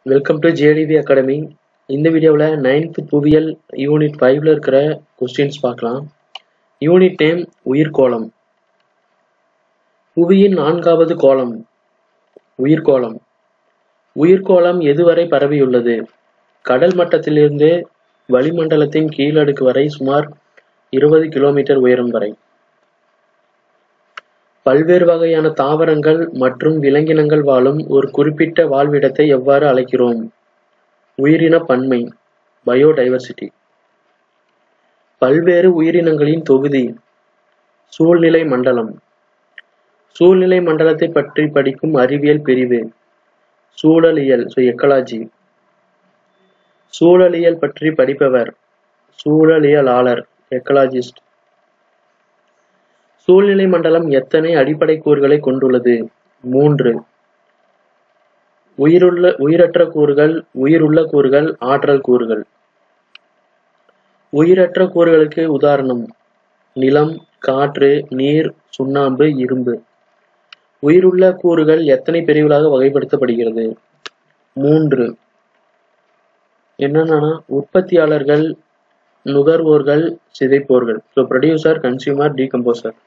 welcome to JTV academy இந்த வீடியோவில் ninth புவியியல் யூனிட் ஃபைவ்ல இருக்கிற கொஸ்டின்ஸ் பார்க்கலாம் யூனிட் நேம் உயிர்கோளம் புவியின் நான்காவது கோளம் உயிர்கோளம் உயிர்கோளம் எதுவரை பரவியுள்ளது கடல் மட்டத்திலிருந்து வளிமண்டலத்தின் கீழடுக்கு வரை சுமார் இருபது கிலோமீட்டர் உயரம் வரை பல்வேறு வகையான தாவரங்கள் மற்றும் விலங்கினங்கள் வாழும் ஒரு குறிப்பிட்ட வாழ்விடத்தை எவ்வாறு அழைக்கிறோம் உயிரின பன்மை பயோடைவர்சிட்டி பல்வேறு உயிரினங்களின் தொகுதி சூழ்நிலை மண்டலம் சூழ்நிலை மண்டலத்தை பற்றி படிக்கும் அறிவியல் பிரிவு சூழலியல் எக்கலாஜி சூழலியல் பற்றி படிப்பவர் சூழலியலாளர் எக்கலாஜிஸ்ட் சூழ்நிலை மண்டலம் எத்தனை அடிப்படை கூறுகளை கொண்டுள்ளது மூன்று உயிருள்ள உயிரற்ற கூறுகள் உயிருள்ள கூறுகள் ஆற்றல் கூறுகள் உயிரற்ற கூறுகளுக்கு உதாரணம் நிலம் காற்று நீர் சுண்ணாம்பு இரும்பு உயிருள்ள கூறுகள் எத்தனை பிரிவுகளாக வகைப்படுத்தப்படுகிறது மூன்று என்னன்னா உற்பத்தியாளர்கள் நுகர்வோர்கள் சிதைப்போர்கள் ஸோ ப்ரொடியூசர் கன்சியூமர் டீகம்போசர்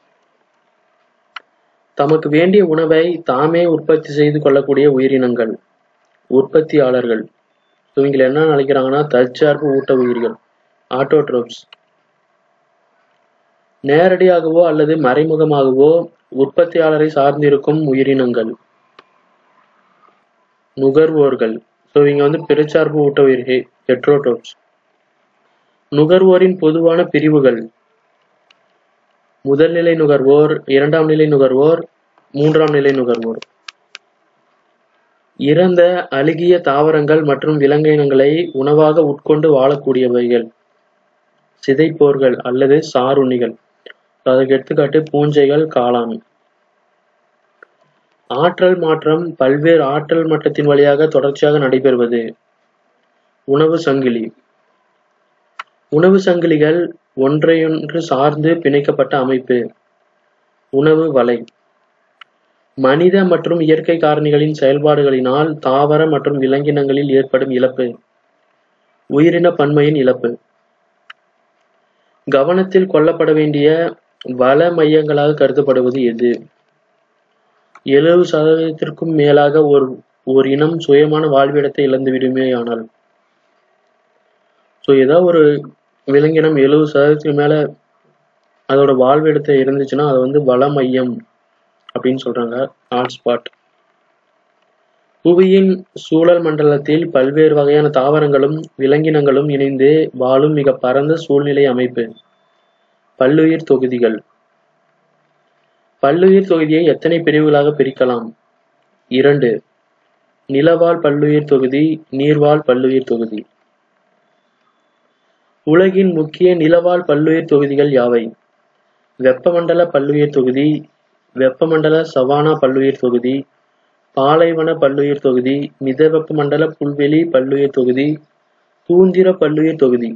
தமக்கு வேண்டிய உணவை தாமே உற்பத்தி செய்து கொள்ளக்கூடிய உயிரினங்கள் உற்பத்தியாளர்கள் இவங்களை என்ன அழைக்கிறாங்கன்னா தற்சார்பு ஊட்ட உயிர்கள் ஆட்டோட்ரோப்ஸ் நேரடியாகவோ அல்லது மறைமுகமாகவோ உற்பத்தியாளரை சார்ந்திருக்கும் உயிரினங்கள் நுகர்வோர்கள் ஸோ இங்க வந்து பிறச்சார்பு ஊட்ட உயிர்கள் ஹெட்ரோட்ரோப்ஸ் நுகர்வோரின் பொதுவான பிரிவுகள் முதல் நிலை நுகர்வோர் இரண்டாம் நிலை நுகர்வோர் மூன்றாம் நிலை நுகர்வோர் இறந்த அழுகிய தாவரங்கள் மற்றும் விலங்கினங்களை உணவாக உட்கொண்டு வாழக்கூடியவைகள் சிதைப்போர்கள் அல்லது சாருண்ணிகள் அதற்கு எடுத்துக்காட்டு பூஞ்சைகள் காளான் ஆற்றல் மாற்றம் பல்வேறு ஆற்றல் மட்டத்தின் வழியாக தொடர்ச்சியாக நடைபெறுவது உணவு சங்கிலி உணவு சங்கிலிகள் ஒன்றையொன்று சார்ந்து பிணைக்கப்பட்ட அமைப்பு உணவு வலை மனித மற்றும் இயற்கை காரணிகளின் செயல்பாடுகளினால் தாவர மற்றும் விலங்கினங்களில் ஏற்படும் இழப்பு உயிரின பன்மையின் இழப்பு கவனத்தில் கொள்ளப்பட வேண்டிய வள மையங்களாக கருதப்படுவது எது எழுபது சதவீதத்திற்கும் மேலாக ஒரு ஒரு இனம் சுயமான வாழ்விடத்தை இழந்து விடுமேயானால் ஸோ ஏதோ ஒரு விலங்கினம் எழுபது சதவீதத்துக்கு மேல அதோட வாழ்விடத்தை இருந்துச்சுன்னா அது வந்து வள மையம் அப்படின்னு சொல்றாங்க ஹாட்ஸ்பாட் புவியின் சூழல் மண்டலத்தில் பல்வேறு வகையான தாவரங்களும் விலங்கினங்களும் இணைந்து வாழும் மிக பரந்த சூழ்நிலை அமைப்பு பல்லுயிர் தொகுதிகள் பல்லுயிர் தொகுதியை எத்தனை பிரிவுகளாக பிரிக்கலாம் இரண்டு நிலவாழ் பல்லுயிர் தொகுதி நீர்வாழ் பல்லுயிர் தொகுதி உலகின் முக்கிய நிலவாழ் பல்லுயிர் தொகுதிகள் யாவை வெப்பமண்டல பல்லுயிர் தொகுதி வெப்பமண்டல சவானா பல்லுயிர் தொகுதி பாலைவன பல்லுயிர் தொகுதி மித வெப்பமண்டல புல்வெளி பல்லுயிர் தொகுதி தூந்திர பல்லுயிர் தொகுதி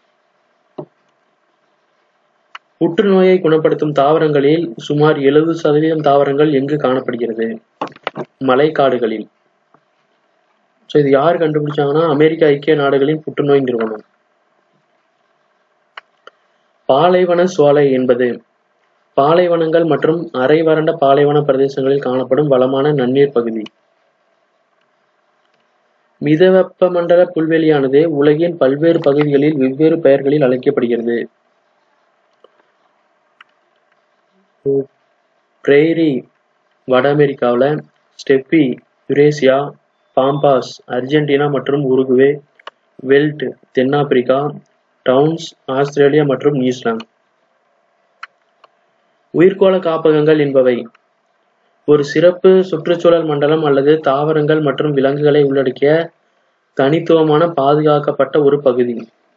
புற்றுநோயை குணப்படுத்தும் தாவரங்களில் சுமார் எழுபது சதவீதம் தாவரங்கள் எங்கு காணப்படுகிறது மலைக்காடுகளில் ஸோ இது யார் கண்டுபிடிச்சாங்கன்னா அமெரிக்க ஐக்கிய நாடுகளின் புற்றுநோய் நிறுவனம் பாலைவன சோலை என்பது பாலைவனங்கள் மற்றும் அரை வறண்ட பாலைவன பிரதேசங்களில் காணப்படும் வளமான நன்னீர் பகுதி மிதவெப்ப மண்டல புல்வெளியானது உலகின் பல்வேறு பகுதிகளில் வெவ்வேறு பெயர்களில் அழைக்கப்படுகிறது பிரேரி வட அமெரிக்காவில் ஸ்டெப்பி யுரேசியா பாம்பாஸ் அர்ஜென்டினா மற்றும் உருகுவே வெல்ட் தென்னாப்பிரிக்கா டவுன்ஸ் ஆஸ்திரேலியா மற்றும் நியூசிலாந்து உயிர்கோள காப்பகங்கள் என்பவை ஒரு சிறப்பு சுற்றுச்சூழல் மண்டலம் அல்லது தாவரங்கள் மற்றும் விலங்குகளை உள்ளடக்கிய தனித்துவமான பாதுகாக்கப்பட்ட ஒரு பகுதி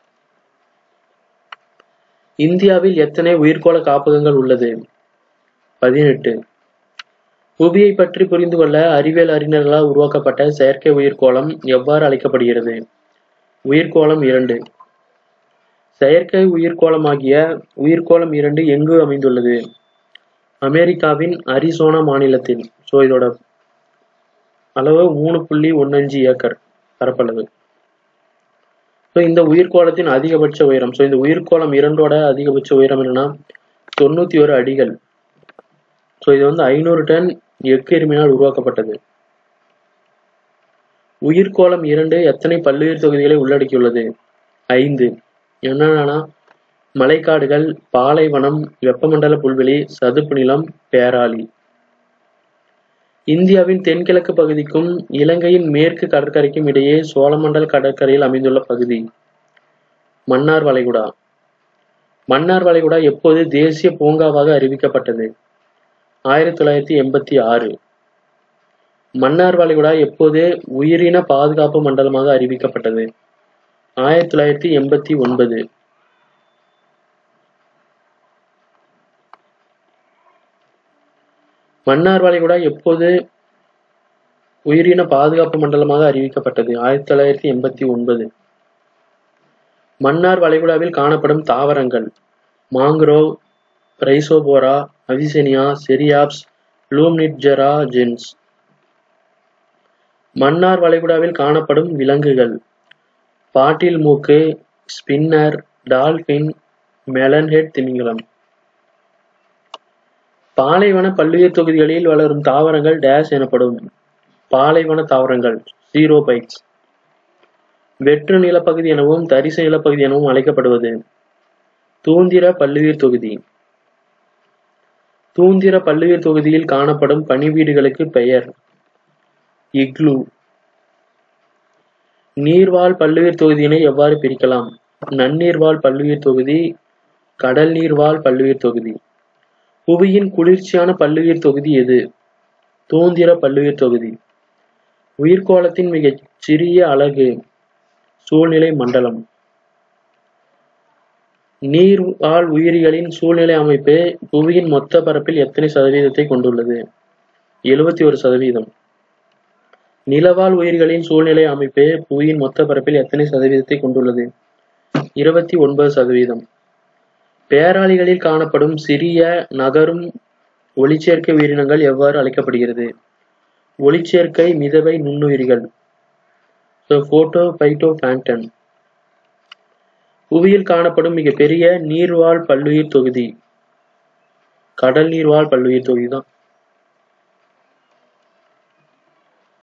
இந்தியாவில் எத்தனை உயிர்கோள காப்பகங்கள் உள்ளது பதினெட்டு புவியை பற்றி புரிந்து கொள்ள அறிவியல் அறிஞர்களால் உருவாக்கப்பட்ட செயற்கை உயிர்கோளம் எவ்வாறு அழைக்கப்படுகிறது உயிர்கோளம் இரண்டு செயற்கை உயிர்கோளமாகிய உயிர்கோளம் இரண்டு எங்கு அமைந்துள்ளது அமெரிக்காவின் அரிசோனா மாநிலத்தில் ஸோ இதோட அளவு மூணு புள்ளி ஒன்று அஞ்சு ஏக்கர் பரப்பளவு ஸோ இந்த உயிர்கோளத்தின் அதிகபட்ச உயரம் ஸோ இந்த உயிர்கோளம் இரண்டோட அதிகபட்ச உயரம் என்னன்னா தொண்ணூத்தி ஒரு அடிகள் ஸோ இது வந்து ஐநூறு டன் எஃகு எரிமையினால் உருவாக்கப்பட்டது உயிர்கோளம் இரண்டு எத்தனை பல்லுயிர் தொகுதிகளை உள்ளடக்கியுள்ளது ஐந்து என்னன்னா மலைக்காடுகள் பாலைவனம் வெப்பமண்டல புல்வெளி சதுப்பு நிலம் பேராளி இந்தியாவின் தென்கிழக்கு பகுதிக்கும் இலங்கையின் மேற்கு கடற்கரைக்கும் இடையே சோழமண்டல் கடற்கரையில் அமைந்துள்ள பகுதி மன்னார் வளைகுடா மன்னார் வளைகுடா எப்போது தேசிய பூங்காவாக அறிவிக்கப்பட்டது ஆயிரத்தி தொள்ளாயிரத்தி எண்பத்தி ஆறு மன்னார் வளைகுடா எப்போது உயிரின பாதுகாப்பு மண்டலமாக அறிவிக்கப்பட்டது ஆயிரத்தி தொள்ளாயிரத்தி எண்பத்தி ஒன்பது மன்னார் வளைகுடா எப்போது உயிரின பாதுகாப்பு மண்டலமாக அறிவிக்கப்பட்டது ஆயிரத்தி தொள்ளாயிரத்தி எண்பத்தி ஒன்பது மன்னார் வளைகுடாவில் காணப்படும் தாவரங்கள் mangrove Rhizophora Avicennia Ceriops Lumnitzera ஜென்ஸ் மன்னார் வளைகுடாவில் காணப்படும் விலங்குகள் பாட்டில் மூக்கு ஸ்பின்னர் டால்பின் மெலன்ஹெட் திமிங்கலம் பாலைவன பல்லுயிர் தொகுதிகளில் வளரும் தாவரங்கள் டேஷ் எனப்படும் பாலைவன தாவரங்கள் ஜீரோபைட்ஸ் வெற்று நிலப்பகுதி எனவும் தரிசு நிலப்பகுதி எனவும் அழைக்கப்படுவது தூந்திர பல்லுயிர் தொகுதி தூந்திர பல்லுயிர் தொகுதியில் காணப்படும் பனிவீடுகளுக்கு பெயர் இக்லூ நீர்வாழ் பல்லுயிர் தொகுதியினை எவ்வாறு பிரிக்கலாம் நன்னீர்வாழ் பல்லுயிர் தொகுதி கடல் நீர்வாழ் பல்லுயிர் தொகுதி புவியின் குளிர்ச்சியான பல்லுயிர் தொகுதி எது தூந்திர பல்லுயிர் தொகுதி உயிர்கோளத்தின் மிகச் சிறிய அலகு சூழ்நிலை மண்டலம் நீர்வாழ் உயிரிகளின் சூழ்நிலை அமைப்பு புவியின் மொத்த பரப்பில் எத்தனை சதவீதத்தை கொண்டுள்ளது எழுபத்தி ஒரு சதவீதம் நிலவாழ் உயிர்களின் சூழ்நிலை அமைப்பு புவியின் மொத்த பரப்பில் எத்தனை சதவீதத்தை கொண்டுள்ளது இருபத்தி ஒன்பது சதவீதம் பேராளிகளில் காணப்படும் சிறிய நகரும் ஒளிச்சேர்க்கை உயிரினங்கள் எவ்வாறு அழைக்கப்படுகிறது ஒளிச்சேர்க்கை மிதவை நுண்ணுயிரிகள் போட்டோ பைட்டோ பிளாங்டன் புவியில் காணப்படும் மிகப்பெரிய நீர்வாழ் பல்லுயிர் தொகுதி கடல் நீர்வாழ் பல்லுயிர் தொகுதி தான்